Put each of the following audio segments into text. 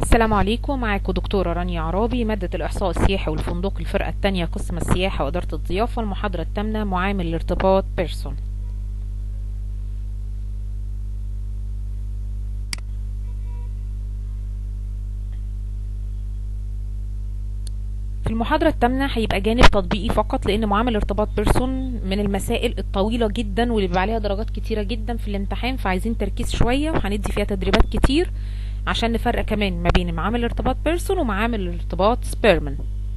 السلام عليكم معاكم دكتورة رانيا عرابي مادة الإحصاء السياحي والفندق الفرقة التانية قسم السياحة وإدارة الضيافة المحاضرة الثامنة معامل الارتباط بيرسون في المحاضرة الثامنة هيبقى جانب تطبيقي فقط لأن معامل ارتباط بيرسون من المسائل الطويلة جدا واللي بيبقى عليها درجات كتيرة جدا في الامتحان فعايزين تركيز شوية وهندي فيها تدريبات كتير عشان نفرق كمان ما بين معامل الارتباط بيرسون ومعامل الارتباط سبيرمان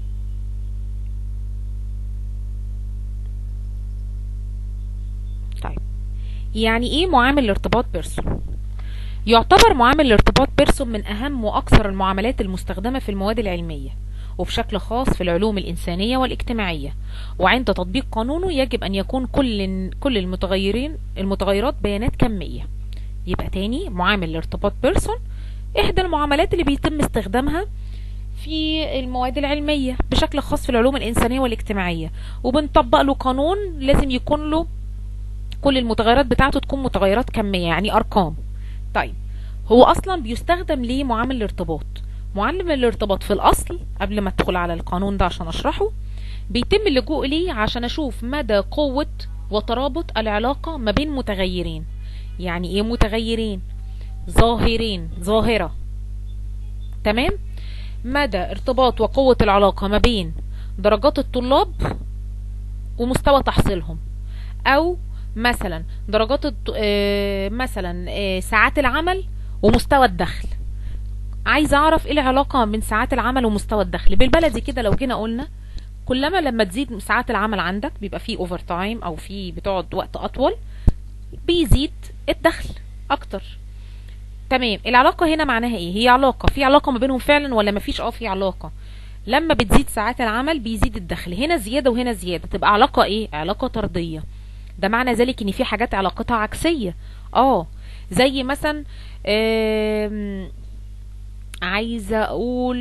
طيب يعني ايه معامل الارتباط بيرسون يعتبر معامل الارتباط بيرسون من اهم واكثر المعاملات المستخدمة في المواد العلمية وبشكل خاص في العلوم الإنسانية والاجتماعية وعند تطبيق قانونه يجب أن يكون كل كل المتغيرين المتغيرات بيانات كمية يبقى تاني معامل الارتباط بيرسون إحدى المعاملات اللي بيتم استخدامها في المواد العلمية بشكل خاص في العلوم الإنسانية والاجتماعية وبنطبق له قانون لازم يكون له كل المتغيرات بتاعته تكون متغيرات كمية يعني أرقام طيب هو أصلا بيستخدم ليه معامل الارتباط معلم الارتباط في الأصل قبل ما ادخل على القانون ده عشان أشرحه بيتم اللجوء ليه عشان أشوف مدى قوة وترابط العلاقة ما بين متغيرين يعني إيه متغيرين ظاهرين ظاهرة تمام مدى ارتباط وقوة العلاقة ما بين درجات الطلاب ومستوى تحصيلهم أو مثلا درجات الط... آه مثلا آه ساعات العمل ومستوى الدخل عايزه اعرف ايه العلاقه بين ساعات العمل ومستوى الدخل بالبلدي كده لو جينا قلنا كلما لما تزيد ساعات العمل عندك بيبقى فيه اوفر تايم او فيه بتقعد وقت اطول بيزيد الدخل اكتر تمام العلاقه هنا معناها ايه هي علاقه في علاقه ما بينهم فعلا ولا ما فيش اه في علاقه لما بتزيد ساعات العمل بيزيد الدخل هنا زياده وهنا زياده تبقى علاقه ايه علاقه طرديه ده معنى ذلك ان في حاجات علاقتها عكسيه اه زي مثلا آه عايزة اقول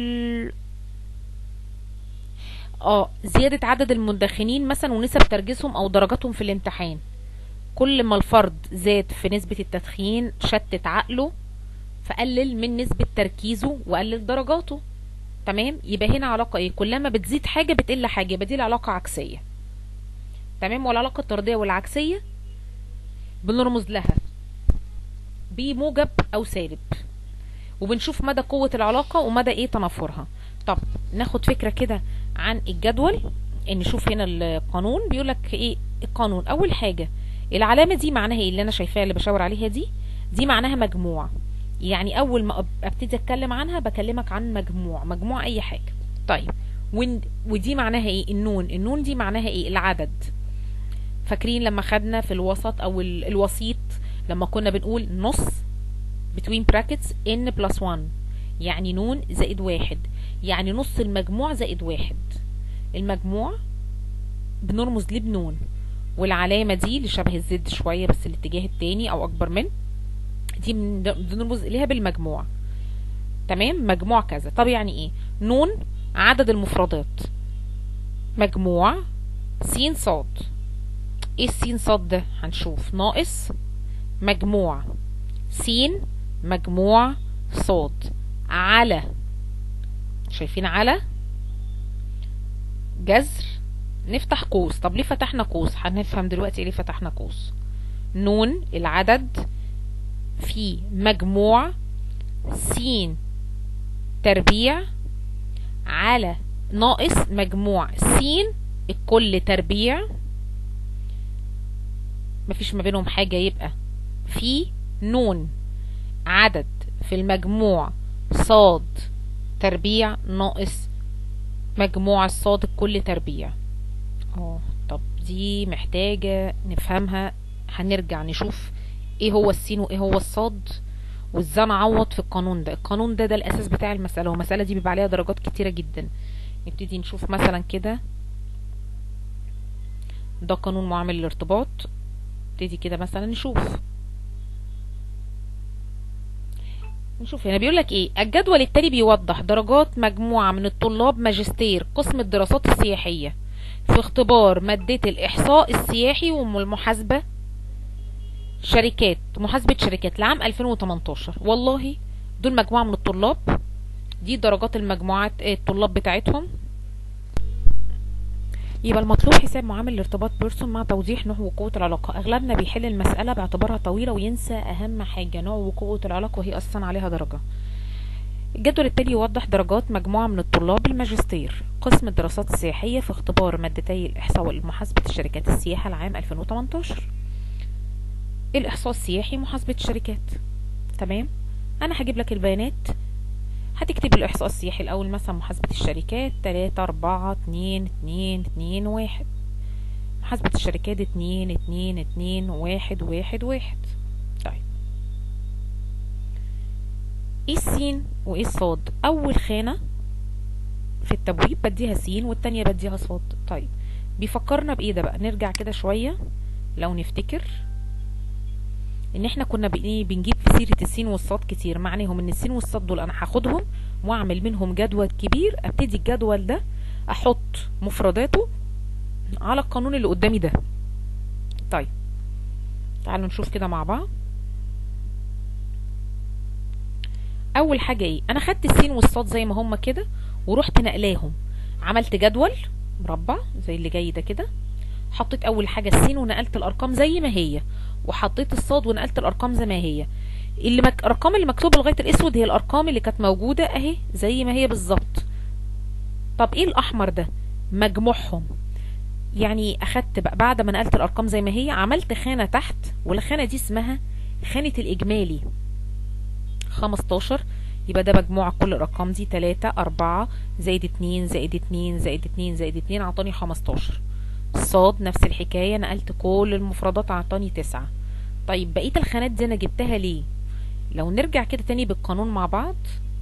اه زيادة عدد المدخنين مثلا ونسب تركيزهم او درجاتهم في الامتحان كل ما الفرد زاد في نسبة التدخين شتت عقله فقلل من نسبة تركيزه وقلل درجاته تمام يبقى هنا علاقة ايه كلما بتزيد حاجة بتقل حاجة يبقى دي العلاقة عكسية تمام والعلاقة الطردية والعكسية بنرمز لها بموجب او سالب وبنشوف مدى قوة العلاقة ومدى ايه تنافرها طب ناخد فكرة كده عن الجدول ان نشوف هنا القانون بيقولك ايه القانون اول حاجة العلامة دي معناها ايه اللي انا شايفاها اللي بشاور عليها دي دي معناها مجموع يعني اول ما ابتدي اتكلم عنها بكلمك عن مجموع مجموع اي حاجة طيب ودي معناها ايه النون النون دي معناها ايه العدد فاكرين لما خدنا في الوسط او الوسيط لما كنا بنقول نص between brackets n plus 1 يعني نون زائد واحد يعني نص المجموع زائد واحد المجموع بنرمز ليه بنون والعلامة دي اللي شبه الزد شوية بس الاتجاه التاني او اكبر من دي بنرمز اليها بالمجموع تمام مجموع كذا طب يعني ايه نون عدد المفردات مجموع س صاد ايه السين صاد ده هنشوف ناقص مجموع س مجموع صاد على شايفين على جذر نفتح قوس طب ليه فتحنا قوس هنفهم دلوقتي ليه فتحنا قوس نون العدد في مجموع س تربيع على ناقص مجموع س الكل تربيع مفيش ما بينهم حاجة يبقى في نون عدد في المجموع صاد تربيع ناقص مجموع الصاد الكل تربيع اه طب دي محتاجة نفهمها هنرجع نشوف ايه هو السين وايه هو الصاد وازاي نعوض في القانون ده القانون ده ده الاساس بتاع المسألة والمسألة دي بيبقى عليها درجات كتيرة جدا نبتدي نشوف مثلا كده ده قانون معامل الارتباط نبتدي كده مثلا نشوف نشوف هنا بيقول لك ايه الجدول التالي بيوضح درجات مجموعة من الطلاب ماجستير قسم الدراسات السياحية في اختبار مادة الإحصاء السياحي والمحاسبة شركات محاسبة شركات لعام 2018 والله دول مجموعة من الطلاب دي درجات المجموعات الطلاب بتاعتهم يبقى المطلوب حساب معامل الارتباط بيرسون مع توضيح نوع وقوة العلاقة اغلبنا بيحل المسألة باعتبارها طويلة وينسى اهم حاجة نوع وقوة العلاقة وهي اصلا عليها درجة الجدول التالي يوضح درجات مجموعة من الطلاب الماجستير قسم الدراسات السياحية في اختبار مادتي الإحصاء ومحاسبة الشركات السياحة العام 2018 الإحصاء السياحي محاسبة الشركات تمام أنا هجيب لك البيانات هتكتب الإحصاء السياحي الأول مثلا محاسبة الشركات تلاتة أربعة اتنين اتنين اتنين واحد محاسبة الشركات اتنين اتنين اتنين واحد واحد واحد طيب ايه السين وايه الصاد اول خانة في التبويب بديها سين والتانية بديها صاد طيب بيفكرنا بايه ده بقى نرجع كده شوية لو نفتكر ان احنا كنا بنجيب في سيرة السين والصاد كتير معناهم ان السين والصاد دول انا هاخدهم واعمل منهم جدول كبير ابتدي الجدول ده احط مفرداته على القانون اللي قدامي ده طيب تعالوا نشوف كده مع بعض اول حاجة ايه انا خدت السين والصاد زي ما هما كده ورحت نقلاهم عملت جدول مربع زي اللي جاي ده كده حطيت اول حاجة السين ونقلت الارقام زي ما هي وحطيت الصاد ونقلت الارقام زي ما هي اللي مك... الارقام اللي مكتوبه لغايه الاسود هي الارقام اللي كانت موجوده اهي زي ما هي بالظبط طب ايه الاحمر ده مجموعهم يعني اخدت بقى بعد ما نقلت الارقام زي ما هي عملت خانه تحت والخانه دي اسمها خانه الاجمالي 15 يبقى ده مجموع كل الارقام دي 3 4 زائد 2 زائد 2 زائد 2 زائد 2 عطاني 15 صاد نفس الحكاية نقلت كل المفردات عطاني 9 طيب بقية الخانات دي انا جبتها ليه لو نرجع كده تاني بالقانون مع بعض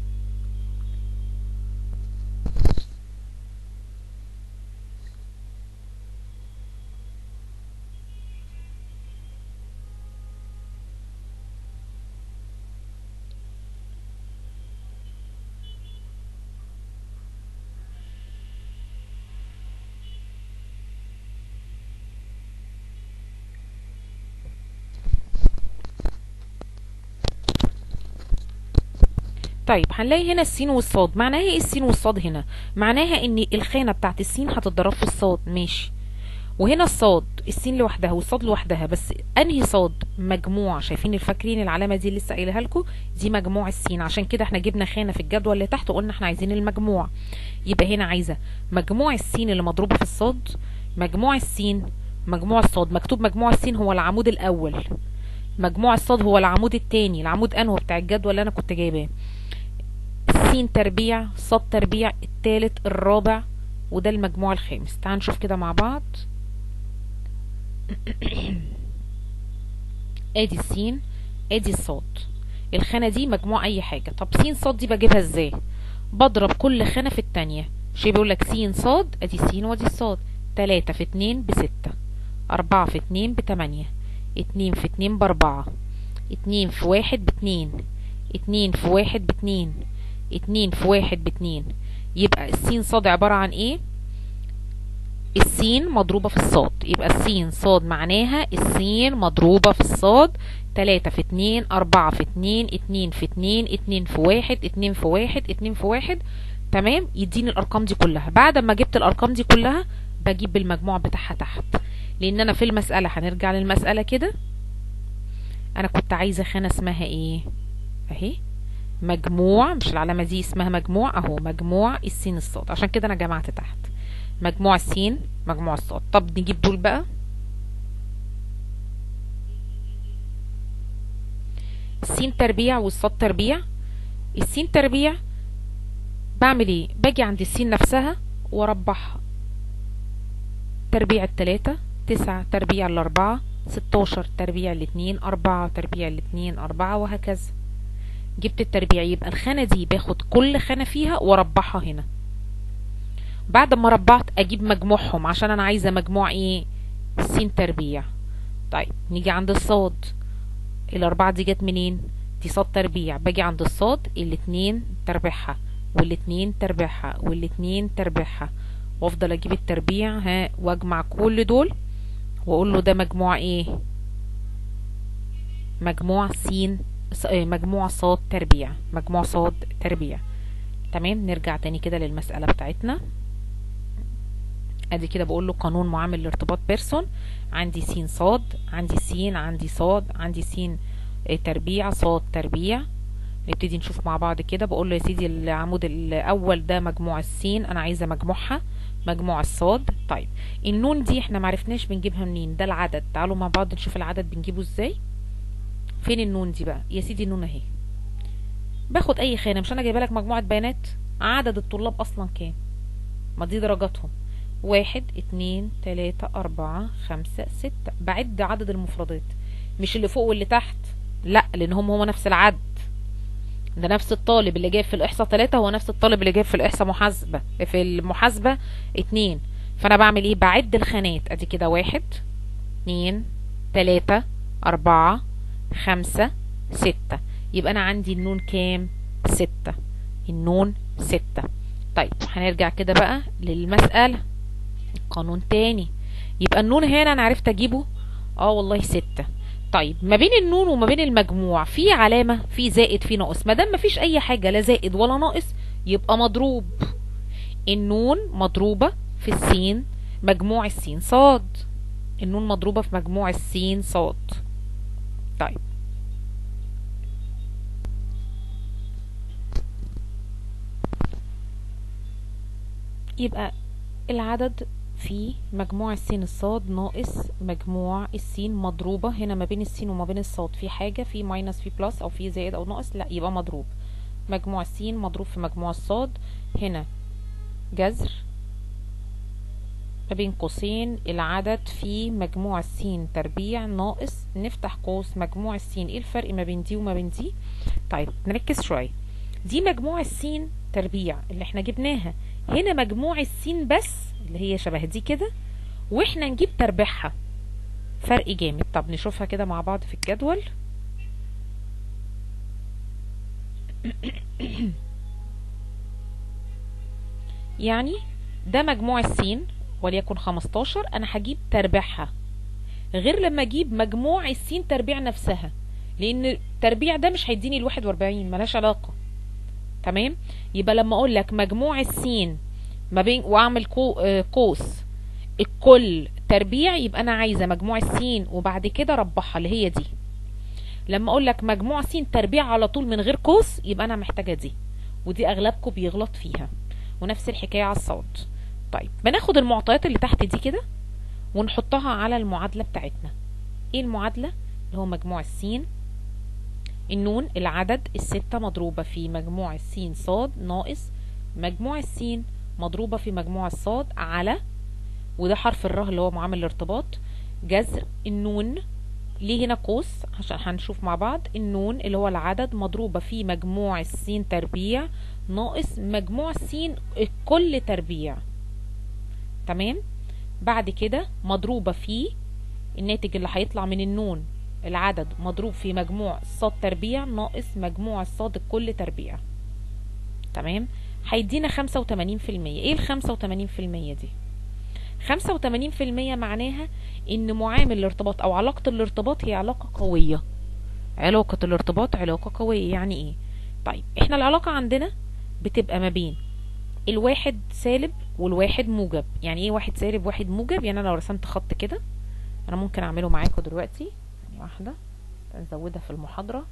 طيب هنلاقي هنا السين والصاد معناها ايه السين والصاد هنا معناها ان الخانة بتاعت السين هتتضرب في الصاد ماشي وهنا الصاد السين لوحدها والصاد لوحدها بس انهي صاد مجموع شايفين الفاكرين العلامه دي اللي لسه قايلها لكم دي مجموع السين عشان كده احنا جبنا خانه في الجدول اللي تحت وقلنا احنا عايزين المجموع يبقى هنا عايزه مجموع السين اللي مضروبه في الصاد مجموع السين مجموع الصاد مكتوب مجموع السين هو العمود الاول مجموع الصاد هو العمود التاني العمود انهو بتاع الجدول اللي انا كنت جايباه سين تربيع صاد تربيع التالت الرابع وده المجموع الخامس تعال نشوف كده مع بعض ادي السين ادي الصاد الخانة دي مجموع اي حاجة طب سين صاد دي بجيبها ازاي بضرب كل خانة في التانية شي بيقول لك سين صاد ادي سين وادي الصاد تلاتة في اتنين بستة اربعة في اتنين بتمانية اتنين في اتنين باربعة اتنين في واحد باتنين اتنين في واحد باتنين اتنين في واحد باتنين يبقى السين صاد عبارة عن ايه السين مضروبة في الصاد يبقى السين صاد معناها السين مضروبة في الصاد تلاتة في اتنين اربعة في اتنين اتنين في اتنين اتنين في واحد اتنين في واحد اتنين في واحد تمام يديني الارقام دي كلها بعد ما جبت الارقام دي كلها بجيب بالمجموع بتاعها تحت لان انا في المسألة هنرجع للمسألة كده انا كنت عايزة خانة اسمها ايه اهي مجموع مش العلامة دي اسمها مجموع اهو مجموع السين الصاد عشان كده انا جمعت تحت مجموع السين مجموع الصاد طب نجيب دول بقى السين تربيع والصاد تربيع السين تربيع بعمل ايه باجي عند السين نفسها واربعها تربيع التلاتة تسعة تربيع الاربعة ستاشر تربيع الاتنين اربعة تربيع الاتنين اربعة وهكذا جبت التربيع يبقى الخانة دي باخد كل خانة فيها واربعها هنا بعد ما ربعت اجيب مجموعهم عشان انا عايزة مجموع ايه سين تربيع طيب نيجي عند الصاد الاربعة دي جت منين دي صاد تربيع باجي عند الصاد الاتنين تربيعها والاتنين تربيعها والاتنين تربيعها وافضل اجيب التربيع ها واجمع كل دول واقول له ده مجموع ايه مجموع سين مجموع صاد تربيع مجموع صاد تربيع تمام نرجع تاني كده للمسألة بتاعتنا ادي كده بقول له قانون معامل الارتباط بيرسون عندي س صاد عندي س عندي صاد عندي س تربيع صاد تربيع نبتدي نشوف مع بعض كده بقول له يا سيدي العمود الاول ده مجموع السين انا عايزه مجموعها مجموع الصاد طيب النون دي احنا معرفناش بنجيبها منين ده العدد تعالوا مع بعض نشوف العدد بنجيبه ازاي فين النون دي بقى يا سيدي النون اهي باخد اي خانه مش انا جايبه لك مجموعه بيانات عدد الطلاب اصلا كام ما دي درجاتهم واحد اتنين تلاتة اربعة خمسة ستة بعد عدد المفردات مش اللي فوق واللي تحت لا لان هم هو نفس العد ده نفس الطالب اللي جايب في الاحصاء تلاتة هو نفس الطالب اللي جايب في الاحصاء محاسبة في المحاسبة اتنين فانا بعمل ايه بعد الخانات ادي كده واحد اتنين تلاتة اربعة خمسة ستة يبقى انا عندي النون كام ستة النون ستة طيب هنرجع كده بقى للمسألة قانون تاني يبقى النون هنا انا عرفت اجيبه اه والله ستة طيب ما بين النون وما بين المجموع في علامة في زائد في ناقص ما دام ما فيش اي حاجة لا زائد ولا ناقص يبقى مضروب النون مضروبة في السين مجموع السين صاد النون مضروبة في مجموع السين صاد طيب يبقى العدد في مجموع السين الصاد ناقص مجموع السين مضروبة هنا ما بين السين وما بين الصاد في حاجة في ماينس في بلس او في زائد او ناقص لا يبقى مضروب مجموع السين مضروب في مجموع الصاد هنا جذر ما بين قوسين العدد في مجموع السين تربيع ناقص نفتح قوس مجموع السين ايه الفرق ما بين دي وما بين دي طيب نركز شوية دي مجموع السين تربيع اللي احنا جبناها هنا مجموع السين بس اللي هي شبه دي كده واحنا نجيب تربيعها فرق جامد طب نشوفها كده مع بعض في الجدول يعني ده مجموع السين وليكن 15 انا هجيب تربيعها غير لما اجيب مجموع السين تربيع نفسها لان التربيع ده مش هيديني ال 41 ملهاش علاقه تمام يبقى لما اقول لك مجموع السين ما بين واعمل قوس الكل تربيع يبقى انا عايزه مجموع السين وبعد كده ربحها اللي هي دي لما اقول لك مجموع سين تربيع على طول من غير قوس يبقى انا محتاجه دي ودي اغلبكم بيغلط فيها ونفس الحكايه على الصاد طيب بناخد المعطيات اللي تحت دي كده ونحطها على المعادله بتاعتنا ايه المعادله اللي هو مجموع السين النون العدد الستة مضروبة في مجموع السين صاد ناقص مجموع السين مضروبة في مجموع الصاد على وده حرف الره اللي هو معامل الارتباط جذر النون ليه هنا قوس عشان هنشوف مع بعض النون اللي هو العدد مضروبة في مجموع السين تربيع ناقص مجموع السين الكل تربيع تمام بعد كده مضروبة في الناتج اللي هيطلع من النون العدد مضروب في مجموع الصاد تربيع ناقص مجموع الصاد الكل تربيع تمام هيدينا خمسة وتمانين في المية ايه الخمسة وتمانين في المية دي خمسة وتمانين في المية معناها ان معامل الارتباط او علاقة الارتباط هي علاقة قوية علاقة الارتباط علاقة قوية يعني ايه طيب احنا العلاقة عندنا بتبقى ما بين الواحد سالب والواحد موجب يعني ايه واحد سالب واحد موجب يعني انا لو رسمت خط كده انا ممكن اعمله معاكم دلوقتي واحدة نزودها في المحاضرة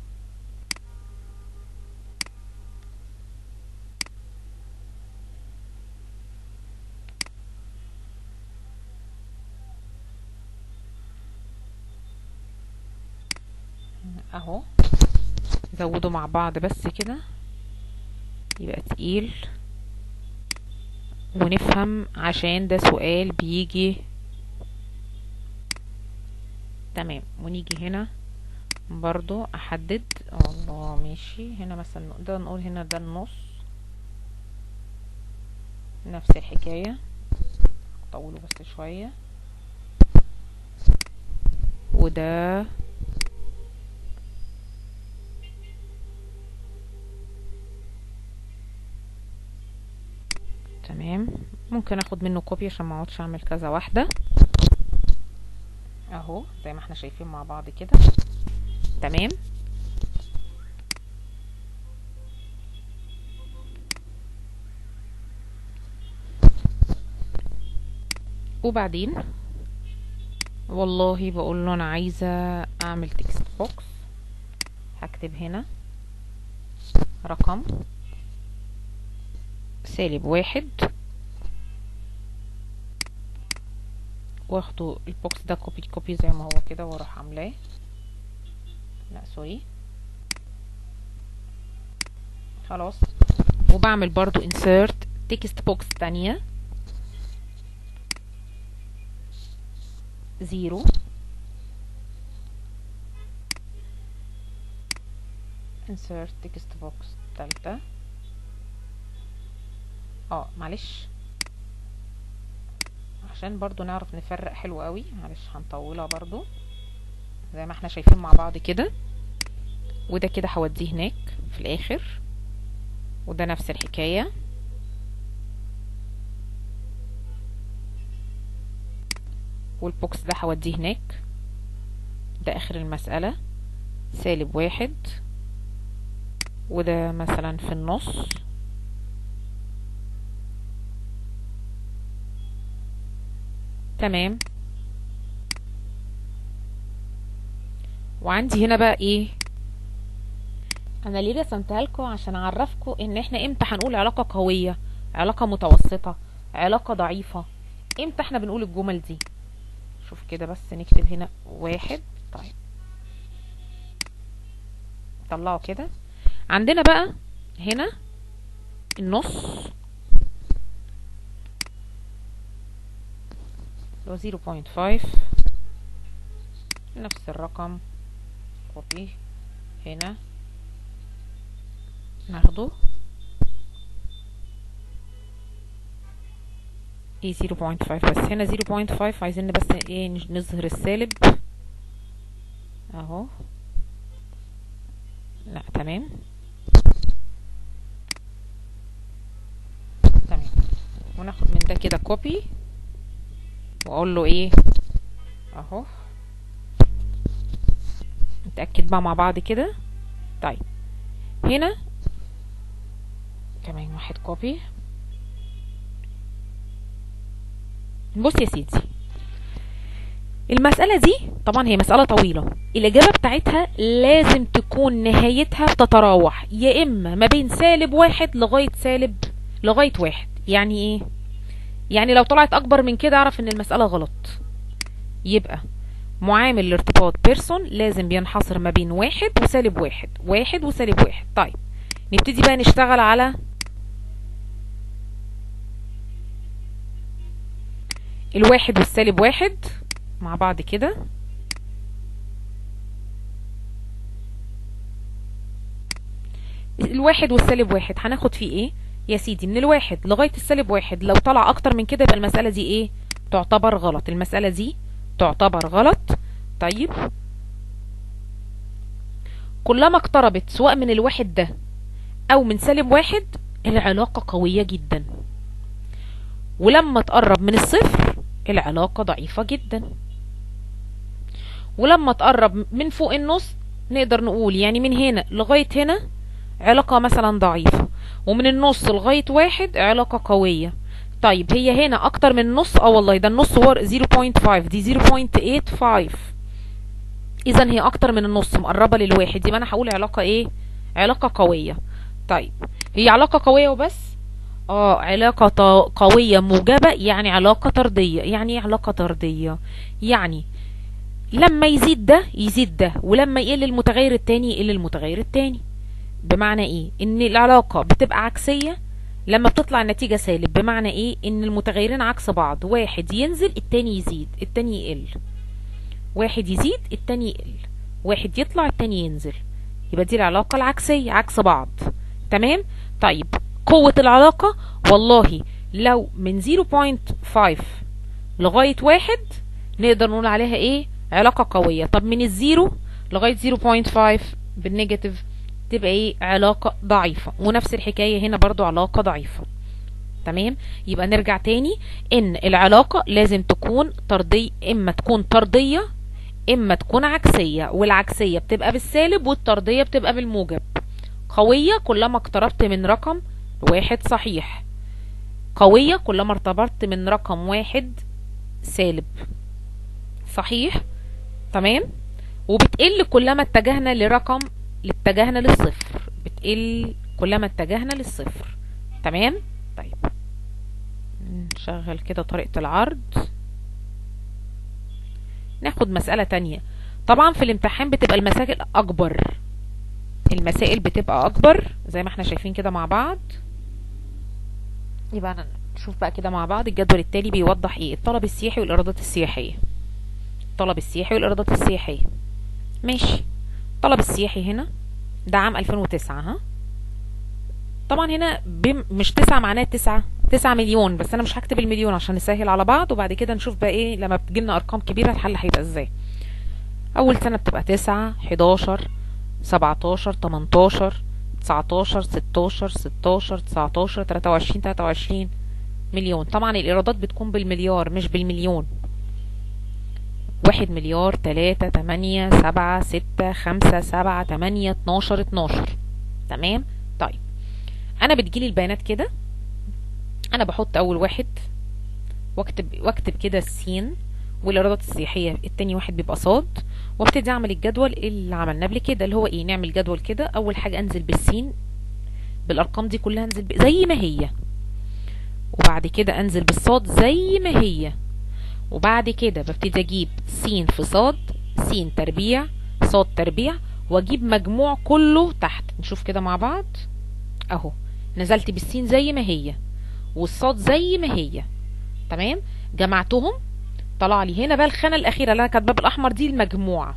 اهو زودوا مع بعض بس كده يبقى تقيل ونفهم عشان ده سؤال بيجي تمام ونيجي هنا برضو احدد الله ماشي هنا مثلا نقدر نقول هنا ده النص نفس الحكاية طوله بس شوية وده تمام ممكن اخد منه كوبي عشان ما اقعدش اعمل كذا واحده اهو زي ما احنا شايفين مع بعض كده تمام وبعدين والله بقول له انا عايزه اعمل تكست بوكس هكتب هنا رقم سالب واحد واخده البوكس ده كوبي كوبي زي ما هو كده واروح عاملاه لا سوري خلاص وبعمل برضو insert text box تانية زيرو insert text box تالتة اه معلش عشان برضو نعرف نفرق حلو قوي معلش هنطولها برضو زي ما احنا شايفين مع بعض كده وده كده هوديه هناك في الاخر وده نفس الحكاية والبوكس ده هوديه هناك ده اخر المسألة سالب واحد وده مثلا في النص تمام وعندي هنا بقى ايه انا ليه رسمتها لكم عشان اعرفكم ان احنا امتى هنقول علاقة قوية علاقة متوسطة علاقة ضعيفة امتى احنا بنقول الجمل دي شوف كده بس نكتب هنا واحد طيب طلعوا كده عندنا بقى هنا النص لو زيرو بوينت فايف نفس الرقم كوبي هنا ناخده ايه زيرو بوينت فايف بس هنا زيرو بوينت فايف عايزين بس ايه نظهر السالب اهو لا تمام تمام وناخد من ده كده كوبي واقول له ايه اهو نتاكد بقى مع بعض كده طيب هنا كمان واحد كوبي بص يا سيدي المسألة دي طبعا هي مسألة طويلة الإجابة بتاعتها لازم تكون نهايتها بتتراوح يا إما ما بين سالب واحد لغاية سالب لغاية واحد يعني إيه؟ يعني لو طلعت أكبر من كده أعرف إن المسألة غلط يبقى معامل الارتباط بيرسون لازم بينحصر ما بين واحد وسالب واحد واحد وسالب واحد طيب نبتدي بقى نشتغل على الواحد والسالب واحد مع بعض كده الواحد والسالب واحد هناخد فيه ايه يا سيدي من الواحد لغاية السالب واحد لو طلع اكتر من كده يبقى المسألة دي ايه تعتبر غلط المسألة دي تعتبر غلط طيب كلما اقتربت سواء من الواحد ده او من سالب واحد العلاقة قوية جدا ولما تقرب من الصفر العلاقة ضعيفة جدا ولما تقرب من فوق النص نقدر نقول يعني من هنا لغاية هنا علاقة مثلا ضعيفة ومن النص لغاية واحد علاقة قوية طيب هي هنا اكتر من النص اه والله ده النص هو 0.5 دي 0.85 اذا هي اكتر من النص مقربة للواحد يبقى انا هقول علاقة ايه علاقة قوية طيب هي علاقة قوية وبس اه علاقة قوية موجبة يعني علاقة طردية يعني ايه علاقة طردية يعني لما يزيد ده يزيد ده ولما يقل المتغير التاني يقل المتغير التاني بمعنى ايه ان العلاقة بتبقى عكسية لما بتطلع النتيجة سالب بمعنى ايه ان المتغيرين عكس بعض واحد ينزل التاني يزيد التاني يقل واحد يزيد التاني يقل واحد يطلع التاني ينزل يبقى دي العلاقة العكسية عكس بعض تمام طيب قوة العلاقة والله لو من 0.5 لغاية واحد نقدر نقول عليها ايه علاقة قوية طب من الزيرو لغاية 0.5 بالنيجاتيف تبقى ايه علاقة ضعيفة ونفس الحكاية هنا برضو علاقة ضعيفة تمام يبقى نرجع تاني ان العلاقة لازم تكون طردية اما تكون طردية اما تكون عكسية والعكسية بتبقى بالسالب والطردية بتبقى بالموجب قوية كلما اقتربت من رقم واحد صحيح قوية كلما ارتبطت من رقم واحد سالب صحيح تمام وبتقل كلما اتجهنا لرقم اتجهنا للصفر بتقل كلما اتجهنا للصفر تمام طيب نشغل كده طريقة العرض ناخد مسألة تانية طبعا في الامتحان بتبقى المسائل اكبر المسائل بتبقى اكبر زي ما احنا شايفين كده مع بعض يبقى أنا نشوف بقى كده مع بعض الجدول التالي بيوضح ايه الطلب السياحي والايرادات السياحية الطلب السياحي والايرادات السياحية ماشي الطلب السياحي هنا ده عام 2009 ها طبعا هنا بم مش تسعة معناه تسعة تسعة مليون بس انا مش هكتب المليون عشان نسهل على بعض وبعد كده نشوف بقى ايه لما بتجيلنا ارقام كبيرة الحل هيبقى ازاي اول سنة بتبقى تسعة حداشر سبعتاشر تمنتاشر تسعتاشر ستاشر ستاشر تسعتاشر تلاتة وعشرين تلاتة وعشرين مليون طبعا الايرادات بتكون بالمليار مش بالمليون واحد مليار تلاتة تمانية سبعة ستة خمسة سبعة تمانية اتناشر اتناشر تمام طيب انا بتجيلي البيانات كده انا بحط اول واحد واكتب واكتب كده السين والايرادات السياحيه التاني واحد بيبقى صاد وابتدي اعمل الجدول اللي عملناه قبل كده اللي هو ايه نعمل جدول كده اول حاجه انزل بالسين بالارقام دي كلها انزل ب... زي ما هي وبعد كده انزل بالصاد زي ما هي وبعد كده ببتدي اجيب س في صاد س تربيع صاد تربيع واجيب مجموع كله تحت نشوف كده مع بعض اهو نزلت بالسين زي ما هي والصاد زي ما هي تمام جمعتهم طلع لي هنا بقى الخانه الاخيره اللي انا كاتباها بالاحمر دي المجموعه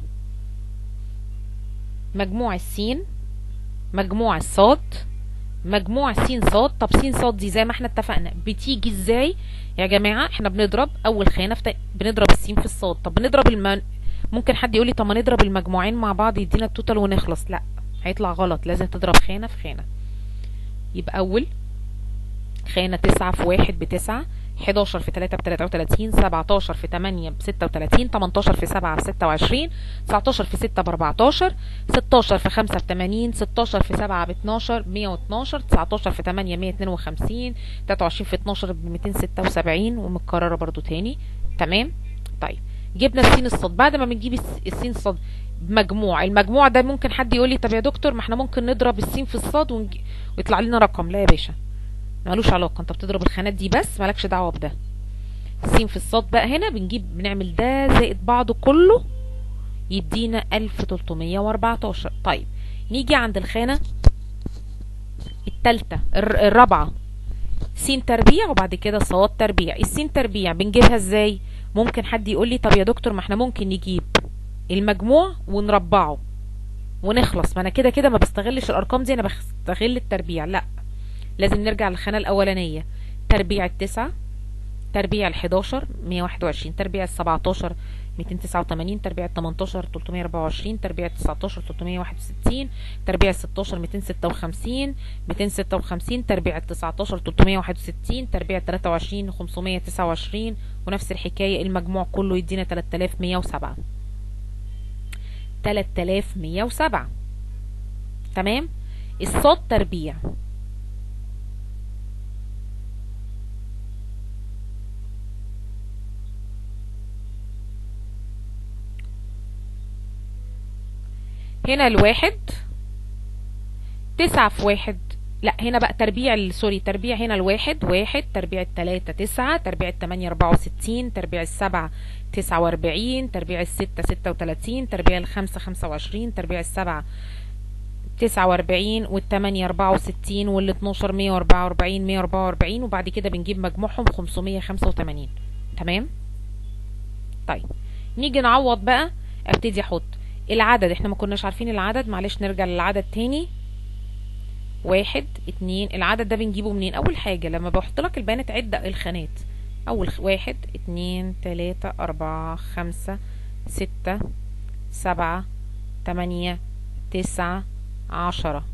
مجموع السين مجموع الصاد مجموع سين صاد طب سين صاد دي زي ما احنا اتفقنا بتيجي ازاي يا جماعه احنا بنضرب اول خانه في بنضرب السين في الصاد طب بنضرب الم... ممكن حد يقول لي طب ما نضرب المجموعين مع بعض يدينا التوتال ونخلص لا هيطلع غلط لازم تضرب خانه في خانه يبقى اول خانه تسعة في واحد بتسعة 11 في 3 ب 33 17 في 8 ب 36 18 في 7 ب 26 19 في 6 ب 14 16 في 5 ب 80 16 في 7 ب 12 112 19 في 8 152 23 في 12 ب 276 ومتكرره برضو تاني تمام طيب جبنا السين الصاد بعد ما بنجيب السين الصاد مجموع المجموع ده ممكن حد يقول لي طب يا دكتور ما احنا ممكن نضرب السين في الصاد ونج... ويطلع لنا رقم لا يا باشا ملوش علاقه انت بتضرب الخانات دي بس مالكش دعوه بده السين في الصاد بقى هنا بنجيب بنعمل ده زائد بعضه كله يدينا 1314 طيب نيجي عند الخانه التالتة الرابعه سين تربيع وبعد كده صاد تربيع السين تربيع بنجيبها ازاي ممكن حد يقول لي طب يا دكتور ما احنا ممكن نجيب المجموع ونربعه ونخلص ما انا كده كده ما بستغلش الارقام دي انا بستغل التربيع لا لازم نرجع للخانة الأولانية تربيع التسعة تربيع الحداشر مية واحد وعشرين تربيع السبعتاشر ميتين تسعة وتمانين تربيع التمنتاشر تلتمية أربعة وعشرين تربيع التسعتاشر تلتمية واحد وستين تربيع الستاشر ميتين ستة وخمسين ميتين ستة وخمسين تربيع التسعتاشر تلتمية واحد وستين تربيع التلاتة وعشرين خمسمية تسعة وعشرين ونفس الحكاية المجموع كله يدينا تلات آلاف مية وسبعة تلات آلاف مية وسبعة تمام الصاد تربيع هنا الواحد تسعة في واحد لا هنا بقى تربيع سوري تربيع هنا الواحد واحد تربيع التلاتة تسعة تربيع التمانية اربعة وستين تربيع السبعة تسعة واربعين تربيع الستة ستة وتلاتين تربيع الخمسة خمسة وعشرين تربيع السبعة تسعة واربعين والتمانية اربعة وستين والاتناشر مية واربعة واربعين مية واربعة واربعين وبعد كده بنجيب مجموعهم خمسمية خمسة وتمانين تمام طيب نيجي نعوض بقى ابتدي احط العدد احنا ما كناش عارفين العدد معلش نرجع للعدد تاني واحد اتنين العدد ده بنجيبه منين اول حاجة لما بحط لك البيانات عد الخانات اول واحد اتنين تلاتة اربعة خمسة ستة سبعة تمانية تسعة عشرة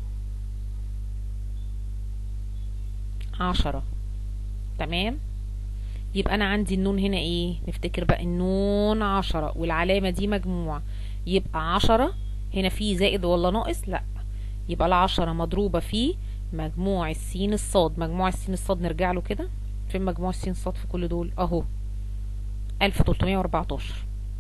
عشرة تمام يبقى انا عندي النون هنا ايه نفتكر بقى النون عشرة والعلامة دي مجموع يبقى عشرة هنا في زائد ولا ناقص لا يبقى العشرة مضروبة في مجموع السين الصاد مجموع السين الصاد نرجع له كده فين مجموع السين الصاد في كل دول اهو 1314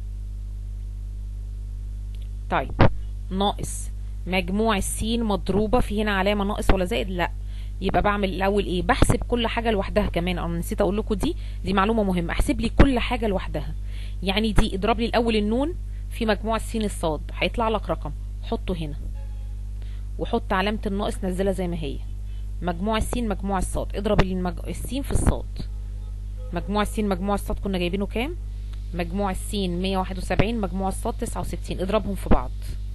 طيب ناقص مجموع السين مضروبة في هنا علامة ناقص ولا زائد لا يبقى بعمل الاول ايه بحسب كل حاجة لوحدها كمان انا نسيت اقول لكم دي دي معلومة مهمة احسب لي كل حاجة لوحدها يعني دي اضرب لي الاول النون في مجموع السين الصاد هيطلع لك رقم حطه هنا وحط علامة الناقص نزلها زي ما هي مجموع السين مجموع الصاد اضرب المج... السين في الصاد مجموع السين مجموع الصاد كنا جايبينه كام مجموع السين 171 مجموع الصاد 69 اضربهم في بعض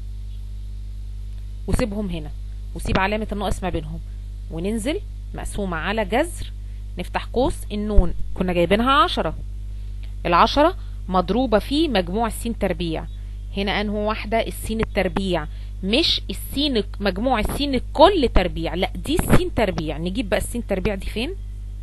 وسيبهم هنا وسيب علامة الناقص ما بينهم وننزل مقسومة على جذر نفتح قوس النون كنا جايبينها عشرة العشرة مضروبة في مجموع السين تربيع هنا انه واحدة السين التربيع مش السين مجموع السين الكل تربيع لا دي السين تربيع نجيب بقى السين تربيع دي فين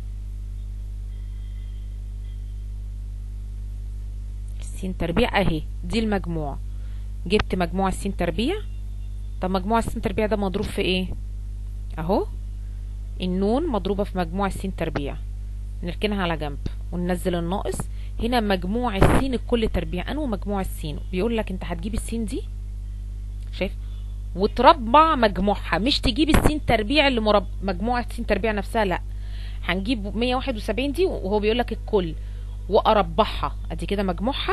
السين تربيع اهي دي المجموع جبت مجموع السين تربيع طب مجموع السين تربيع ده مضروب في ايه اهو النون مضروبة في مجموع السين تربيع نركنها على جنب وننزل الناقص هنا مجموع السين الكل تربيع انه مجموع السين بيقول لك انت هتجيب السين دي شايف وتربع مجموعها مش تجيب السين تربيع اللي مرب... مجموعة السين تربيع نفسها لا هنجيب 171 دي وهو بيقول لك الكل واربعها ادي كده مجموعها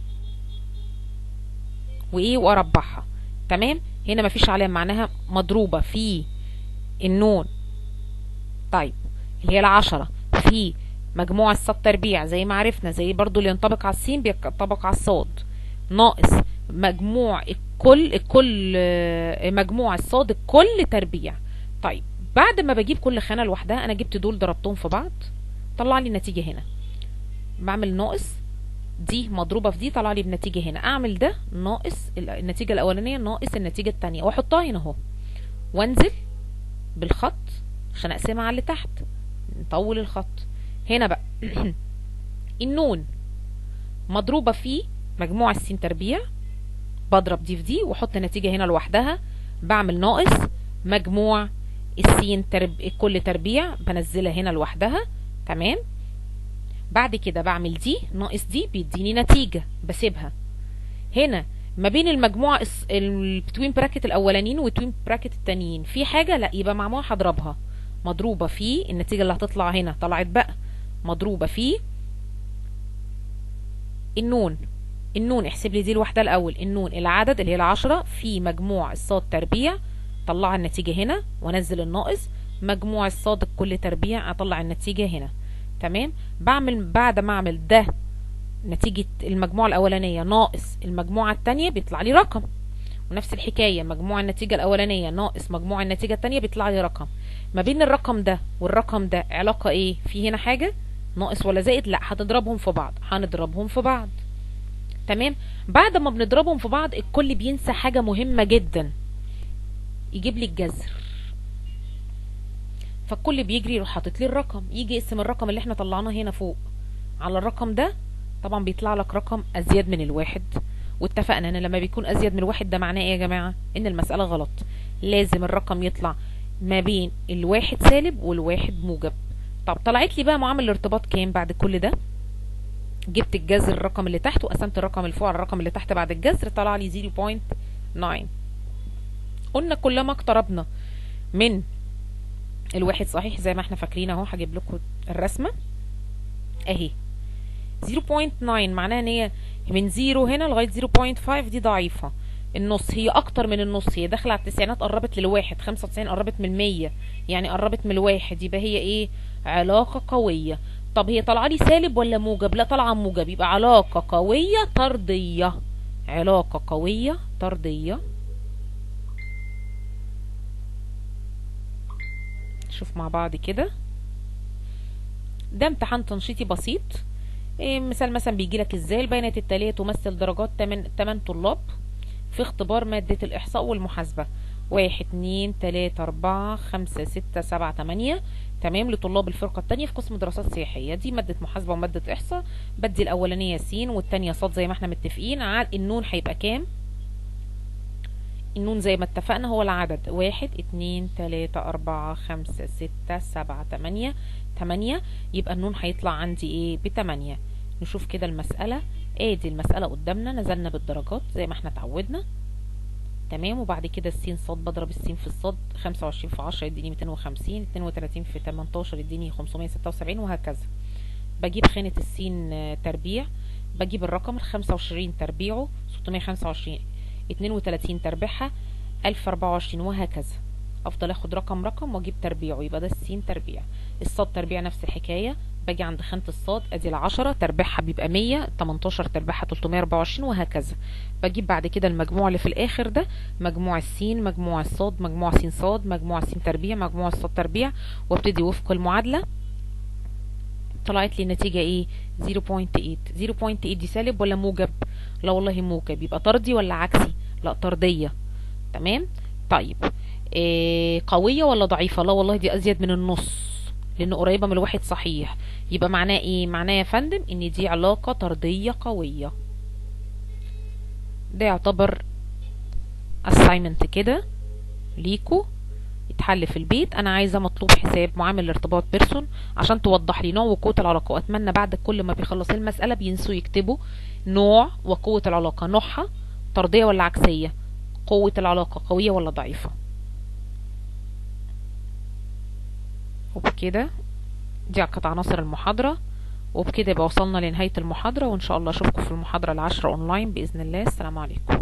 وايه واربعها تمام هنا مفيش علامه معناها مضروبه في النون طيب اللي هي العشرة في مجموع الصاد تربيع زي ما عرفنا زي برضو اللي ينطبق على السين بينطبق على الصاد ناقص مجموع الكل الكل مجموع الصاد الكل تربيع طيب بعد ما بجيب كل خانه لوحدها انا جبت دول ضربتهم في بعض طلع لي النتيجه هنا بعمل ناقص دي مضروبه في دي طلع لي بنتيجه هنا اعمل ده ناقص النتيجه الاولانيه ناقص النتيجه الثانيه واحطها هنا اهو وانزل بالخط عشان اقسمها على اللي تحت نطول الخط هنا بقى النون مضروبه في مجموع السين تربيع بضرب دي في دي واحط النتيجه هنا لوحدها بعمل ناقص مجموع السين ترب... كل تربيع بنزلها هنا لوحدها تمام بعد كده بعمل دي ناقص دي بيديني نتيجة بسيبها هنا ما بين المجموعة التوين براكت الاولانيين والتوين براكت التانيين في حاجة لا يبقى مجموعة هضربها مضروبة في النتيجة اللي هتطلع هنا طلعت بقى مضروبة في النون النون احسب لي دي لوحدها الاول النون العدد اللي هي العشرة في مجموع الصاد تربيع طلع النتيجة هنا وانزل الناقص مجموع الصاد الكل تربيع اطلع النتيجة هنا تمام بعمل بعد ما اعمل ده نتيجة المجموعة الأولانية ناقص المجموعة التانية بيطلع لي رقم ونفس الحكاية مجموع النتيجة الأولانية ناقص مجموع النتيجة التانية بيطلع لي رقم ما بين الرقم ده والرقم ده علاقة ايه في هنا حاجة ناقص ولا زائد لا هتضربهم في بعض هنضربهم في بعض تمام بعد ما بنضربهم في بعض الكل بينسى حاجة مهمة جدا يجيب لي الجذر فالكل بيجري يروح حاطط لي الرقم يجي يقسم الرقم اللي احنا طلعناه هنا فوق على الرقم ده طبعا بيطلع لك رقم ازيد من الواحد واتفقنا ان لما بيكون ازيد من الواحد ده معناه ايه يا جماعه ان المساله غلط لازم الرقم يطلع ما بين الواحد سالب والواحد موجب طب طلعت لي بقى معامل الارتباط كام بعد كل ده جبت الجذر الرقم اللي تحت وقسمت الرقم اللي فوق على الرقم اللي تحت بعد الجذر طلع لي 0.9 قلنا كلما اقتربنا من الواحد صحيح زي ما احنا فاكرين اهو هجيب لكم الرسمه اهي 0.9 معناها ان هي من 0 هنا لغايه 0.5 دي ضعيفه النص هي اكتر من النص هي داخله على التسعينات قربت للواحد 95 قربت من المية يعني قربت من الواحد يبقى هي ايه علاقه قويه طب هي طالعه لي سالب ولا موجب لا طالعه موجب يبقى علاقه قويه طرديه علاقه قويه طرديه نشوف مع بعض كده ده امتحان تنشيطي بسيط إيه مثال مثلا بيجي لك ازاي البيانات التاليه تمثل درجات 8 8 طلاب في اختبار ماده الاحصاء والمحاسبه واحد اتنين تلاتة اربعة خمسة ستة سبعة تمانية تمام لطلاب الفرقة التانية في قسم دراسات سياحية دي مادة محاسبة ومادة احصاء بدي الاولانية س والتانية ص زي ما احنا متفقين على النون هيبقى كام النون زي ما اتفقنا هو العدد واحد اتنين تلاتة اربعة خمسة ستة سبعة تمانية تمانية يبقى النون هيطلع عندي ايه بتمانية نشوف كده المسألة ادي المسألة قدامنا نزلنا بالدرجات زي ما احنا اتعودنا تمام وبعد كده السين صاد بضرب السين في الصاد 25 في 10 يديني 250 32 في 18 يديني 576 وهكذا بجيب خانة السين آه، تربيع بجيب الرقم ال 25 تربيعه 625 32 تربيعها 1024 وهكذا افضل اخد رقم رقم واجيب تربيعه يبقى ده السين تربيع الصاد تربيع نفس الحكايه باجي عند خانه الصاد ادي العشرة تربيعها بيبقى 100 18 تربيعها 324 وهكذا بجيب بعد كده المجموع اللي في الاخر ده مجموع السين مجموع الصاد مجموع سين صاد مجموع سين تربيع مجموع الصاد تربيع وابتدي وفق المعادله طلعت لي النتيجه ايه 0.8 0.8 دي سالب ولا موجب لا والله موجب يبقى طردي ولا عكسي لا طرديه تمام طيب إيه قوية ولا ضعيفة لا والله دي أزيد من النص لأن قريبة من الواحد صحيح يبقى معناه إيه معناه يا فندم إن دي علاقة طردية قوية ده يعتبر assignment كده ليكو يتحل في البيت انا عايزه مطلوب حساب معامل ارتباط بيرسون عشان توضح لي نوع وقوه العلاقه واتمنى بعد كل ما بيخلصوا المساله بينسوا يكتبوا نوع وقوه العلاقه نوعها طرديه ولا عكسيه قوه العلاقه قويه ولا ضعيفه وبكده دي كانت عناصر المحاضرة وبكده يبقى وصلنا لنهاية المحاضرة وإن شاء الله أشوفكم في المحاضرة العاشرة أونلاين بإذن الله السلام عليكم